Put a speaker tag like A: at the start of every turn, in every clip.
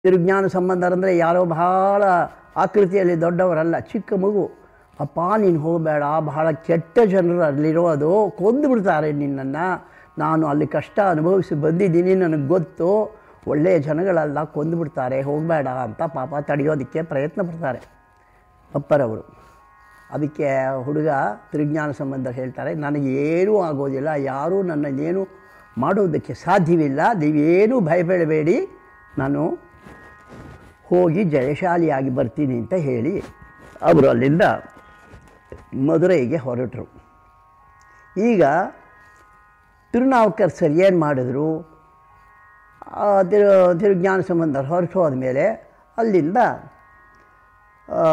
A: ತಿರುಜ್ಞಾನ ಸಂಬಂಧರಂದರೆ ಯಾರೋ ಬಹಳ ಆಕೃತಿಯಲ್ಲಿ ದೊಡ್ಡವರಲ್ಲ ಚಿಕ್ಕ ಮಗು ಅಪ್ಪ ನೀನು ಹೋಗಬೇಡ ಬಹಳ ಕೆಟ್ಟ ಜನರು ಅಲ್ಲಿರೋದು ಕೊಂದು ಬಿಡ್ತಾರೆ ನಿನ್ನನ್ನು ನಾನು ಅಲ್ಲಿ ಕಷ್ಟ ಅನುಭವಿಸಿ ಬಂದಿದ್ದೀನಿ ನನಗೆ ಗೊತ್ತು ಒಳ್ಳೆಯ ಜನಗಳೆಲ್ಲ ಕೊಂದು ಬಿಡ್ತಾರೆ ಹೋಗಬೇಡ ಅಂತ ಪಾಪ ತಡೆಯೋದಕ್ಕೆ ಪ್ರಯತ್ನ ಪಡ್ತಾರೆ ಅಪ್ಪರವರು ಅದಕ್ಕೆ ಹುಡುಗ ತಿರುಜ್ಞಾನ ಸಂಬಂಧ ಹೇಳ್ತಾರೆ ನನಗೇನೂ ಆಗೋದಿಲ್ಲ ಯಾರೂ ನನ್ನನ್ನೇನು ಮಾಡೋದಕ್ಕೆ ಸಾಧ್ಯವಿಲ್ಲ ನೀವೇನೂ ಭಯಪಡಬೇಡಿ ನಾನು ಹೋಗಿ ಜಯಶಾಲಿಯಾಗಿ ಬರ್ತೀನಿ ಅಂತ ಹೇಳಿ ಅವರು ಅಲ್ಲಿಂದ ಮಧುರೈಗೆ ಹೊರಟರು ಈಗ ತಿರುನಾವ್ಕರ್ ಸರ್ ಏನು ಮಾಡಿದ್ರು ಆ ತಿರು ತಿರುಜ್ಞಾನ ಸಂಬಂಧ ಹೊರಟು ಹೋದ್ಮೇಲೆ ಅಲ್ಲಿಂದ ಆ,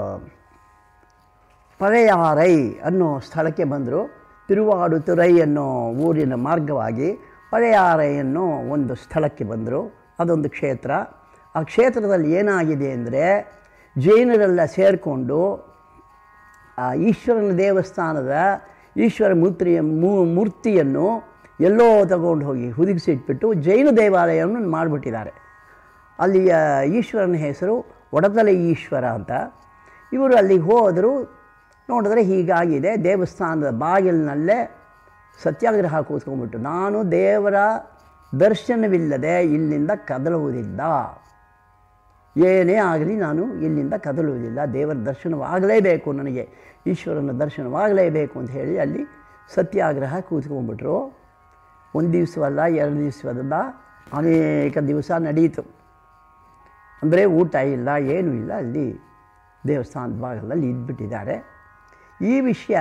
A: ಪಳೆಯಾರೈ ಅನ್ನೋ ಸ್ಥಳಕ್ಕೆ ಬಂದರು ತಿರುವಾಡುತುರೈ ಅನ್ನೋ ಊರಿನ ಮಾರ್ಗವಾಗಿ ಪಳೆಯಾರೈ ಅನ್ನೋ ಒಂದು ಸ್ಥಳಕ್ಕೆ ಬಂದರು ಅದೊಂದು ಕ್ಷೇತ್ರ ಆ ಕ್ಷೇತ್ರದಲ್ಲಿ ಏನಾಗಿದೆ ಅಂದರೆ ಜೈನರೆಲ್ಲ ಸೇರಿಕೊಂಡು ಆ ಈಶ್ವರನ ದೇವಸ್ಥಾನದ ಈಶ್ವರ ಮೂರ್ತಿಯ ಮೂ- ಮೂರ್ತಿಯನ್ನು ಎಲ್ಲೋ ತಗೊಂಡು ಹೋಗಿ ಹುದುಗಿಸಿಟ್ಬಿಟ್ಟು ಜೈನ ದೇವಾಲಯವನ್ನು ಮಾಡಿಬಿಟ್ಟಿದ್ದಾರೆ ಅಲ್ಲಿಯ ಈಶ್ವರನ ಹೆಸರು ಒಡತಲೆ ಈಶ್ವರ ಅಂತ ಇವರು ಅಲ್ಲಿಗೆ ಹೋದರು ನೋಡಿದ್ರೆ ಹೀಗಾಗಿದೆ ದೇವಸ್ಥಾನದ ಬಾಗಿಲಿನಲ್ಲೇ ಸತ್ಯಾಗ್ರಹ ಕೂತ್ಕೊಂಡ್ಬಿಟ್ಟು ನಾನು ದೇವರ ದರ್ಶನವಿಲ್ಲದೆ ಇಲ್ಲಿಂದ ಕದಲುವುದಿಲ್ಲ ಏನೇ ಆಗಲಿ ನಾನು ಇಲ್ಲಿಂದ ಕದಲುವುದಿಲ್ಲ ದೇವರ ದರ್ಶನವಾಗಲೇಬೇಕು ನನಗೆ ಈಶ್ವರನ ದರ್ಶನವಾಗಲೇಬೇಕು ಅಂತ ಹೇಳಿ ಅಲ್ಲಿ ಸತ್ಯಾಗ್ರಹ ಕೂತ್ಕೊಂಡ್ಬಿಟ್ರು ಒಂದು ದಿವಸವಲ್ಲ ಎರಡು ದಿವಸವಲ್ಲ ಅನೇಕ ದಿವಸ ನಡೆಯಿತು ಅಂದರೆ ಊಟ ಇಲ್ಲ ಏನೂ ಇಲ್ಲ ಅಲ್ಲಿ ದೇವಸ್ಥಾನದ ಭಾಗದಲ್ಲಿ ಇದ್ಬಿಟ್ಟಿದ್ದಾರೆ ಈ ವಿಷಯ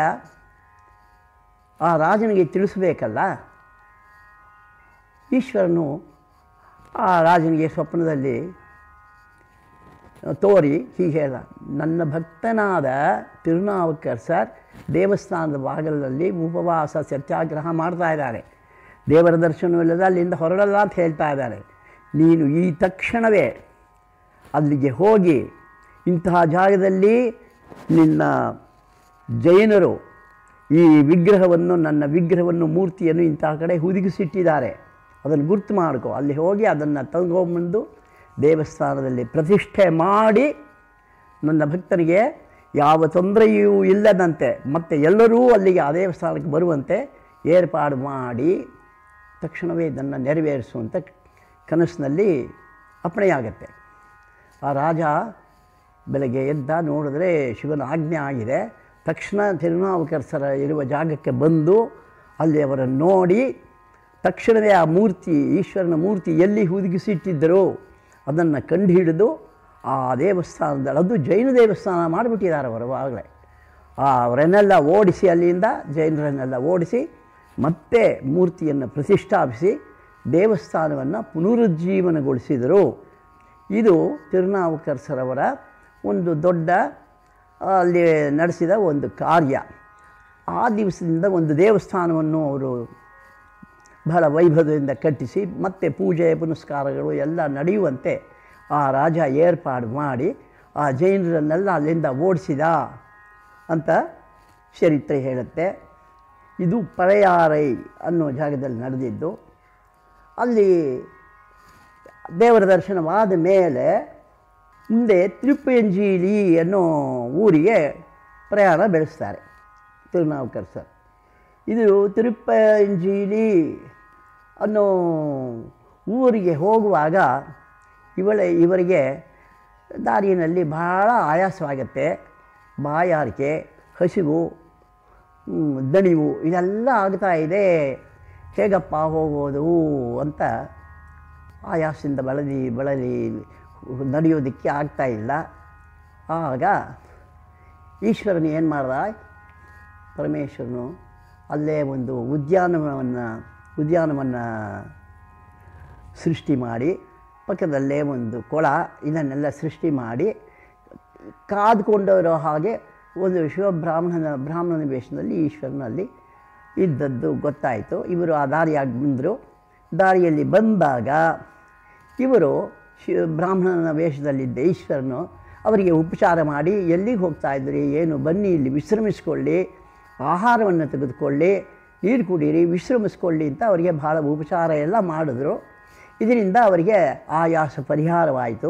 A: ಆ ರಾಜನಿಗೆ ತಿಳಿಸಬೇಕಲ್ಲ ಈಶ್ವರನು ಆ ರಾಜನಿಗೆ ಸ್ವಪ್ನದಲ್ಲಿ ತೋರಿ ಹೀಗೆ ಹೇಳ ನನ್ನ ಭಕ್ತನಾದ ತಿರುನಾವುಕರ್ ಸರ್ ದೇವಸ್ಥಾನದ ಬಾಗಿಲಲ್ಲಿ ಉಪವಾಸ ಸತ್ಯಾಗ್ರಹ ಮಾಡ್ತಾ ಇದ್ದಾರೆ ದೇವರ ದರ್ಶನವಿಲ್ಲದ ಅಲ್ಲಿಂದ ಹೊರಡಲ್ಲ ಅಂತ ಹೇಳ್ತಾ ಇದ್ದಾರೆ ನೀನು ಈ ತಕ್ಷಣವೇ ಅಲ್ಲಿಗೆ ಹೋಗಿ ಇಂತಹ ಜಾಗದಲ್ಲಿ ನಿನ್ನ ಜೈನರು ಈ ವಿಗ್ರಹವನ್ನು ನನ್ನ ವಿಗ್ರಹವನ್ನು ಮೂರ್ತಿಯನ್ನು ಇಂತಹ ಕಡೆ ಹುದುಗಿಸಿಟ್ಟಿದ್ದಾರೆ ಅದನ್ನು ಗುರ್ತು ಮಾಡ್ಕೊ ಅಲ್ಲಿ ಹೋಗಿ ಅದನ್ನು ತಗೊಂಬಂದು ದೇವಸ್ಥಾನದಲ್ಲಿ ಪ್ರತಿಷ್ಠೆ ಮಾಡಿ ನನ್ನ ಭಕ್ತನಿಗೆ ಯಾವ ತೊಂದರೆಯೂ ಇಲ್ಲದಂತೆ ಮತ್ತು ಎಲ್ಲರೂ ಅಲ್ಲಿಗೆ ಆ ದೇವಸ್ಥಾನಕ್ಕೆ ಬರುವಂತೆ ಏರ್ಪಾಡು ಮಾಡಿ ತಕ್ಷಣವೇ ಇದನ್ನು ನೆರವೇರಿಸುವಂಥ ಕನಸಿನಲ್ಲಿ ಅಪ್ಪಣೆಯಾಗತ್ತೆ ಆ ರಾಜ ಬೆಳಗ್ಗೆ ಎದ್ದ ನೋಡಿದ್ರೆ ಶಿವನ ಆಜ್ಞೆ ಆಗಿದೆ ತಕ್ಷಣ ತಿರುನಾವುಕರ್ಸರ ಇರುವ ಜಾಗಕ್ಕೆ ಬಂದು ಅಲ್ಲಿ ಅವರನ್ನು ನೋಡಿ ತಕ್ಷಣವೇ ಆ ಮೂರ್ತಿ ಈಶ್ವರನ ಮೂರ್ತಿ ಎಲ್ಲಿ ಹುದುಗಿಸಿಟ್ಟಿದ್ದರೋ ಅದನ್ನು ಕಂಡುಹಿಡಿದು ಆ ದೇವಸ್ಥಾನದಲ್ಲಿ ಅದು ಜೈನ ದೇವಸ್ಥಾನ ಮಾಡಿಬಿಟ್ಟಿದ್ದಾರೆ ಅವರು ಆಗಲೇ ಅವರನ್ನೆಲ್ಲ ಓಡಿಸಿ ಅಲ್ಲಿಂದ ಜೈನರನ್ನೆಲ್ಲ ಓಡಿಸಿ ಮತ್ತೆ ಮೂರ್ತಿಯನ್ನು ಪ್ರತಿಷ್ಠಾಪಿಸಿ ದೇವಸ್ಥಾನವನ್ನು ಪುನರುಜ್ಜೀವನಗೊಳಿಸಿದರು ಇದು ತಿರುನಾವುಕರ್ಸರವರ ಒಂದು ದೊಡ್ಡ ಅಲ್ಲಿ ನಡೆಸಿದ ಒಂದು ಕಾರ್ಯ ಆ ದಿವಸದಿಂದ ಒಂದು ದೇವಸ್ಥಾನವನ್ನು ಅವರು ಬಹಳ ವೈಭವದಿಂದ ಕಟ್ಟಿಸಿ ಮತ್ತೆ ಪೂಜೆ ಪುನಸ್ಕಾರಗಳು ಎಲ್ಲ ನಡೆಯುವಂತೆ ಆ ರಾಜ ಏರ್ಪಾಡು ಮಾಡಿ ಆ ಜೈನರನ್ನೆಲ್ಲ ಅಲ್ಲಿಂದ ಓಡಿಸಿದ ಅಂತ ಚರಿತ್ರೆ ಹೇಳುತ್ತೆ ಇದು ಪಳೆಯಾರೈ ಅನ್ನೋ ಜಾಗದಲ್ಲಿ ನಡೆದಿದ್ದು ಅಲ್ಲಿ ದೇವರ ದರ್ಶನವಾದ ಮೇಲೆ ಮುಂದೆ ತಿರುಪಂಜೀಲಿ ಅನ್ನೋ ಊರಿಗೆ ಪ್ರಯಾಣ ಬೆಳೆಸ್ತಾರೆ ತಿರುನಾವುಕರ್ ಸರ್ ಇದು ತಿರುಪಂಜೀಲಿ ಅನ್ನೋ ಊರಿಗೆ ಹೋಗುವಾಗ ಇವಳ ಇವರಿಗೆ ದಾರಿಯಲ್ಲಿ ಬಹಳ ಆಯಾಸವಾಗತ್ತೆ ಬಾಯಾರಿಕೆ ಹಸಿವು ಹ್ಮ್, ದಣಿವು ಇದೆಲ್ಲ ಆಗ್ತಾ ಇದೆ ಹೇಗಪ್ಪ ಹೋಗೋದು ಅಂತ ಆಯಾಸದಿಂದ ಬಳಲಿ ಬಳಲಿ ನಡೆಯೋದಕ್ಕೆ ಆಗ್ತಾ ಇಲ್ಲ ಆಗ ಈಶ್ವರನು ಏನು ಮಾಡ್ದ ಪರಮೇಶ್ವರನು ಅಲ್ಲೇ ಒಂದು ಉದ್ಯಾನವನವನ್ನು ಉದ್ಯಾನವನ್ನು ಸೃಷ್ಟಿ ಮಾಡಿ ಪಕ್ಕದಲ್ಲೇ ಒಂದು ಕೊಳ ಇದನ್ನೆಲ್ಲ ಸೃಷ್ಟಿ ಮಾಡಿ ಕಾದ್ಕೊಂಡಿರೋ ಹಾಗೆ ಒಂದು ಶಿವಬ್ರಾಹ್ಮಣನ ಬ್ರಾಹ್ಮಣನ ವೇಷದಲ್ಲಿ ಈಶ್ವರನಲ್ಲಿ ಇದ್ದದ್ದು ಗೊತ್ತಾಯಿತು ಇವರು ಆ ದಾರಿಯಾಗಿ ಬಂದರು ದಾರಿಯಲ್ಲಿ ಬಂದಾಗ ಇವರು ಶಿ ಬ್ರಾಹ್ಮಣನ ವೇಷದಲ್ಲಿದ್ದ ಈಶ್ವರನು ಅವರಿಗೆ ಉಪಚಾರ ಮಾಡಿ ಎಲ್ಲಿಗೆ ಹೋಗ್ತಾ ಇದ್ರಿ ಏನು ಬನ್ನಿ ಇಲ್ಲಿ ವಿಶ್ರಮಿಸ್ಕೊಳ್ಳಿ ಆಹಾರವನ್ನು ತೆಗೆದುಕೊಳ್ಳಿ ನೀರು ಕುಡೀರಿ ವಿಶ್ರಮಿಸ್ಕೊಳ್ಳಿ ಅಂತ ಅವರಿಗೆ ಭಾಳ ಉಪಚಾರ ಎಲ್ಲ ಮಾಡಿದ್ರು ಇದರಿಂದ ಅವರಿಗೆ ಆಯಾಸ ಪರಿಹಾರವಾಯಿತು